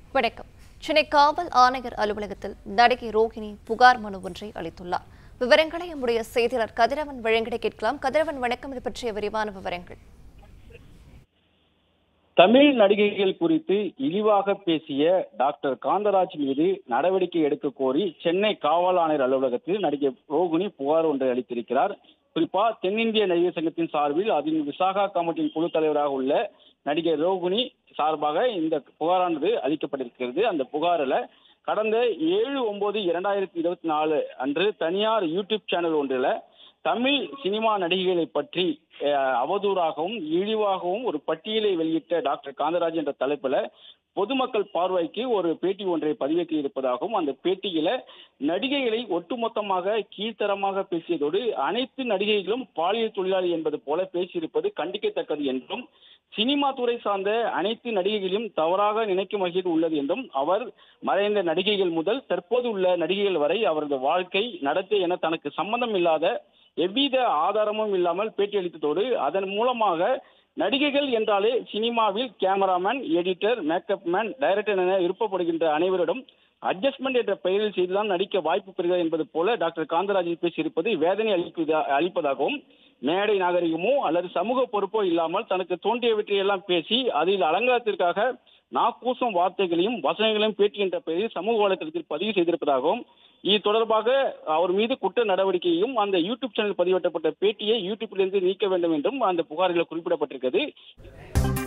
வணக்கம் சென்னை காவல் ஆணையர் அலுவலகத்தில் நடிகை ரோஹிணி புகார் மனு ஒன்றை அளித்துள்ளார் விவரங்களை நம்முடைய செய்தியாளர் கதிரவன் வழங்கிட கேட்கலாம் கதிரவன் வணக்கம் இது பற்றிய விரிவான விவரங்கள் தமிழ் நடிகைகள் குறித்து இழிவாக பேசிய டாக்டர் காந்தராஜ் மீது நடவடிக்கை எடுக்க கோரி சென்னை காவல் ஆணையர் அலுவலகத்தில் நடிகை ரோகிணி புகார் ஒன்றை அளித்திருக்கிறார் குறிப்பா தென்னிந்திய நடிகர் சங்கத்தின் சார்பில் அதன் விசாகா கமிட்டியின் குழு தலைவராக உள்ள நடிகை ரோகிணி சார்பாக இந்த புகாரானது அளிக்கப்பட்டிருக்கிறது அந்த புகாரில் கடந்த ஏழு ஒன்பது இரண்டாயிரத்தி இருபத்தி நாலு அன்று தனியார் யூடியூப் சேனல் ஒன்றில் தமிழ் சினிமா நடிகைகளை பற்றி அஹ், அவதூறாகவும் இழிவாகவும் ஒரு பட்டியலை வெளியிட்ட டாக்டர் காந்தராஜ் என்ற தலைப்பில் பொதுமக்கள் பார்வைக்கு ஒரு பேட்டி ஒன்றை பதிவேற்றி இருப்பதாகவும் அந்த பேட்டியில நடிகைகளை ஒட்டுமொத்தமாக கீழ்த்தரமாக பேசியதோடு அனைத்து நடிகைகளும் பாலியல் தொழிலாளி என்பது போல பேசியிருப்பது கண்டிக்கத்தக்கது என்றும் சினிமா துறை சார்ந்த அனைத்து நடிகைகளையும் தவறாக நினைக்கும் வகையில் உள்ளது என்றும் அவர் மறைந்த நடிகைகள் முதல் தற்போது உள்ள நடிகைகள் வரை அவரது வாழ்க்கை நடத்தை என தனக்கு சம்பந்தம் இல்லாத எவ்வித ஆதாரமும் இல்லாமல் பேட்டியளித்ததோடு அதன் மூலமாக நடிகைகள் என்றாலே சினிமாவில் cameraman editor makeup man director என விருப்பப்படுகின்ற அனைவரிடம் அட்ஜஸ்ட்மெண்ட் என்ற பெயரில் செய்துதான் நடிக்க வாய்ப்பு பெறுகிறது என்பது போல டாக்டர் காந்தராஜ் பேசியிருப்பது வேதனை அளிப்பதா அளிப்பதாகவும் மேடை நாகரிகமோ அல்லது சமூக பொறுப்போ இல்லாமல் தனக்கு தோன்றியவற்றையெல்லாம் பேசி அதில் அலங்காரத்திற்காக நாக்கூசும் வார்த்தைகளையும் வசனங்களையும் பேட்டி என்ற பெயரில் சமூக வலைதளத்தில் பதிவு செய்திருப்பதாகவும் இது தொடர்பாக அவர் மீது குற்ற நடவடிக்கையும் அந்த யூடியூப் சேனல் பதிவேற்றப்பட்ட பேட்டியை யூடியூப்பிலிருந்து நீக்க வேண்டும் என்றும் அந்த புகாரில் குறிப்பிடப்பட்டிருக்கிறது